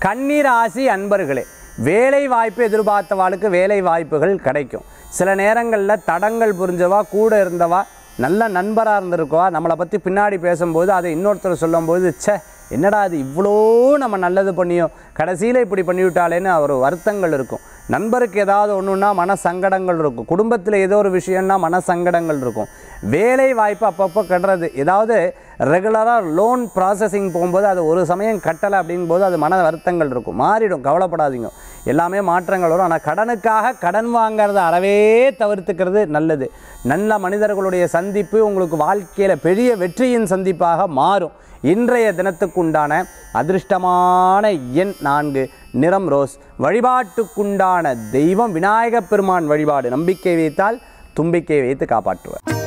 கன்னிராசி அன்பர்களே வேலை வாய்ப்பு எதிர்பார்த்தவாளுக்கு வேலை வாய்ப்புகள் கிடைக்கும் சில நேரங்களில் தடங்கள் புரிஞ்சவா கூட இருந்தவா நல்ல நண்பராக இருந்திருக்கவா நம்மளை பற்றி பின்னாடி பேசும்போது அதை இன்னொருத்தர் சொல்லும்போது ச்சே என்னடா அது இவ்வளோ நம்ம நல்லது பண்ணியோம் கடைசியில் இப்படி பண்ணிவிட்டாலேன்னு ஒரு வருத்தங்கள் இருக்கும் நண்பருக்கு ஏதாவது ஒன்றுன்னா மன சங்கடங்கள் இருக்கும் குடும்பத்தில் ஏதோ ஒரு விஷயம்னா மன சங்கடங்கள் இருக்கும் வேலை வாய்ப்பு அப்பப்போ கட்டுறது ஏதாவது ரெகுலராக லோன் ப்ராசஸிங் போகும்போது அது ஒரு சமயம் கட்டலை அப்படிங்கும்போது அது மன வருத்தங்கள் இருக்கும் மாறிடும் கவலைப்படாதீங்க எல்லாமே மாற்றங்கள் வரும் ஆனால் கடனுக்காக கடன் வாங்குறத அறவே தவிர்த்துக்கிறது நல்லது நல்ல மனிதர்களுடைய சந்திப்பு உங்களுக்கு வாழ்க்கையில் பெரிய வெற்றியின் சந்திப்பாக மாறும் இன்றைய தினத்துக்குண்டான அதிர்ஷ்டமான எண் நான்கு நிறம் ரோஸ் வழிபாட்டுக்குண்டான தெய்வம் விநாயகப் பெருமான் வழிபாடு நம்பிக்கை வைத்தால் தும்பிக்கை வைத்து காப்பாற்றுவர்